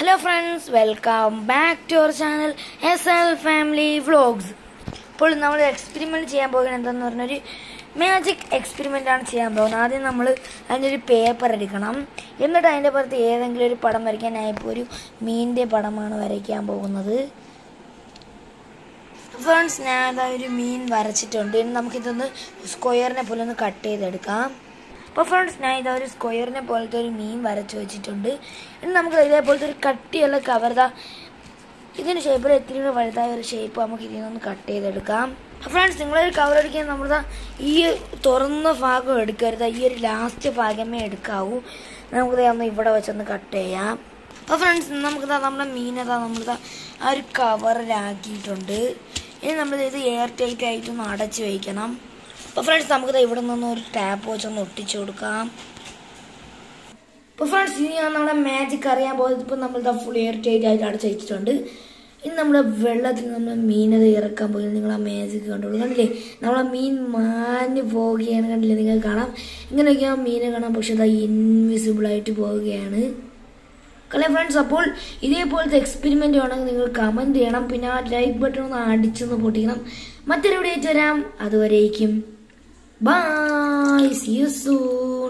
hello friends welcome back to our channel S L family vlogs ഇപ്പോൾ നമ്മൾ experiment ചെയ്യാൻ പോകുന്നത് എന്താന്ന് പറഞ്ഞൊരു മാജിക് എക്സ്പെരിമെന്റ് ആണ് ചെയ്യാൻ പോകുന്നത് ആദ്യം നമ്മൾ അതിൻ്റെ ഒരു പേപ്പർ എടുക്കണം എന്നിട്ട് അതിൻ്റെ പുറത്ത് ഏതെങ്കിലും ഒരു പടം വരയ്ക്കാൻ ഇപ്പോൾ ഒരു മീനിൻ്റെ പടമാണ് വരയ്ക്കാൻ പോകുന്നത് ഫ്രണ്ട്സ് ഞാൻ അതാ ഒരു മീൻ വരച്ചിട്ടുണ്ട് ഇനി നമുക്കിതൊന്ന് സ്ക്വയറിനെ പോലെ ഒന്ന് കട്ട് ചെയ്തെടുക്കാം അപ്പോൾ ഫ്രണ്ട്സ് ഞാൻ ഇതാ ഒരു സ്ക്വയറിനെ പോലത്തെ ഒരു മീൻ വരച്ച് വെച്ചിട്ടുണ്ട് ഇനി നമുക്ക് ഇതേപോലത്തെ ഒരു കട്ടിയുള്ള കവർ ദാ ഇതിന് ഷേപ്പിൽ എത്തിരി കൂടെ വലുതായ ഒരു ഷേപ്പ് നമുക്ക് ഇതിൽ നിന്ന് കട്ട് ചെയ്തെടുക്കാം ഫ്രണ്ട്സ് നിങ്ങളൊരു കവർ അടിക്കാൻ നമ്മൾ ദാ ഈ തുറന്ന ഭാഗം എടുക്കരുത് ഈ ഒരു ലാസ്റ്റ് ഭാഗമേ എടുക്കാവൂ നമുക്ക് ഒന്ന് ഇവിടെ വെച്ചൊന്ന് കട്ട് ചെയ്യാം അപ്പോൾ ഫ്രണ്ട്സ് നമുക്ക് നമ്മുടെ മീനതാ നമ്മളിതാ ആ ഒരു കവറിലാക്കിയിട്ടുണ്ട് ഇനി നമ്മൾ ഇത് എയർ ടൈറ്റ് ആയിട്ടൊന്ന് അടച്ച് വയ്ക്കണം അപ്പോൾ ഫ്രണ്ട്സ് നമുക്ക് ഇവിടെ നിന്ന് ഒരു ടാപ്പ് വെച്ചൊന്ന് ഒട്ടിച്ചു കൊടുക്കാം അപ്പോൾ ഫ്രണ്ട്സ് ഇനി ഞാൻ നമ്മുടെ മാജിക് അറിയാൻ പോകുന്നത് ഇപ്പോൾ നമ്മൾ ഫുൾ എയർ ടൈറ്റ് ആയിട്ട് അടച്ച് വെച്ചിട്ടുണ്ട് ഇനി നമ്മുടെ വെള്ളത്തിൽ നമ്മൾ മീനത് ഇറക്കാൻ പോയി നിങ്ങൾ ആ മാജിക് കണ്ടോളൂ കണ്ടില്ലേ നമ്മളെ മീൻ മാഞ്ഞു പോവുകയാണ് കണ്ടില്ലേ നിങ്ങൾക്ക് കാണാം ഇങ്ങനെയൊക്കെ ആ മീനെ കാണാം പക്ഷെ അത് ഇൻവിസിബിൾ ആയിട്ട് പോവുകയാണ് കളെ ഫ്രണ്ട്സ് അപ്പോൾ ഇതേപോലത്തെ എക്സ്പെരിമെന്റ് വേണമെങ്കിൽ നിങ്ങൾ കമന്റ് ചെയ്യണം പിന്നെ ആ ലൈക്ക് ബട്ടൺ ഒന്ന് അടിച്ചൊന്ന് പൊട്ടിക്കണം മറ്റൊരു വീഡിയോ വരാം അതുവരേക്കും ബൈ സി യു സൂൺ